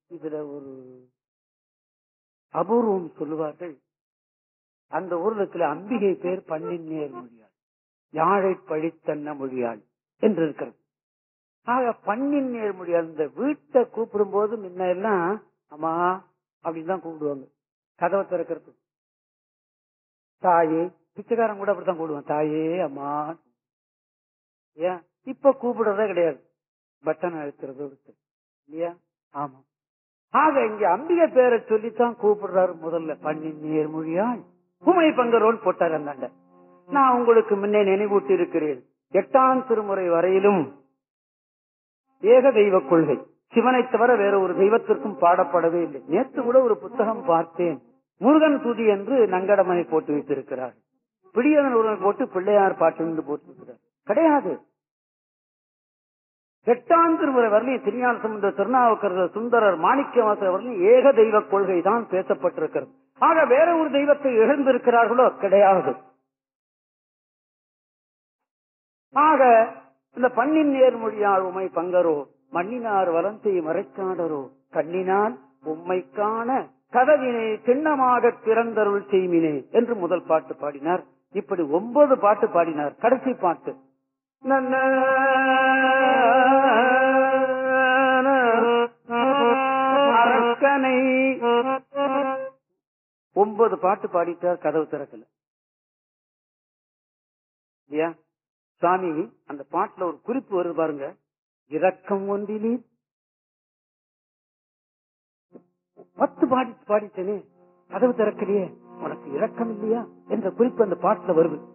இதுல ஒரு அபூர்வம் சொல்லுவார்கள் அந்த ஊர்ல இருக்கிற அம்பிகை பேர் பண்ணின் நேர் மொழியாள் யாழை பழித்தன்ன மொழியாள் என்று இருக்கிறது ஆக பண்ணின் நேர் மொழியாள் இந்த வீட்டை கூப்பிடும் போது முன்ன எல்லாம் அம்மா அப்படின்னு தான் கூப்பிடுவாங்க கதவை திறக்கிறது தாயே பிச்சைக்காரன் கூட அப்படித்தான் கூப்பிடுவான் தாயே அம்மா ஏன் இப்ப கூப்பிடுறதே கிடையாது பட்டன் அழுத்துறது இருக்கு இல்லையா ஆமா ஆக இங்க அம்பிகை பேரை சொல்லித்தான் கூப்பிடுறாரு முதல்ல பண்ணின் நேர்மொழியாள் உமை பங்கரோல் போட்டார் அந்தாண்ட நான் உங்களுக்கு முன்னே நினைவூட்டி இருக்கிறேன் எட்டாம் திருமுறை வரையிலும் ஏக தெய்வ கொள்கை சிவனை தவிர வேற ஒரு தெய்வத்திற்கும் பாடப்படவே இல்லை நேற்று கூட ஒரு புத்தகம் பார்த்தேன் முருகன் துதி என்று நங்கடமனை போட்டு வைத்திருக்கிறார் பிடியதன் ஒருவன் போட்டு பிள்ளையார் பாட்டு என்று போட்டிருக்கிறார் கிடையாது எட்டாம் திருமுறை வரலையும் திருஞான சம்பந்த திருநாவுக்கரசர் சுந்தரர் மாணிக்கவாசர் வரலையும் ஏக தெய்வ கொள்கை தான் பேசப்பட்டிருக்கிறது ஆக வேற ஒரு தெய்வத்தை இழந்திருக்கிறார்களோ கிடையாது ஆக இந்த பண்ணின் நேர்மொழியால் உமை பங்கரோ மண்ணினார் வலந்தை மறைக்காடரோ கண்ணினால் உம்மை காண கதவினை சின்னமாக திறந்தருள் செய்மினே என்று முதல் பாட்டு பாடினார் இப்படி ஒன்பது பாட்டு பாடினார் கடைசி பாட்டு அரக்கனை ஒன்பது பாட்டு பாடிட்டார் கதவு திறக்கல இல்லையா சுவாமி அந்த பாட்டுல ஒரு குறிப்பு வருது பாருங்க இரக்கம் ஒன்றிலே பத்து பாடி பாடிட்டனே கதவு திறக்கலையே உனக்கு இரக்கம் இல்லையா என்ற குறிப்பு அந்த பாட்டுல வருது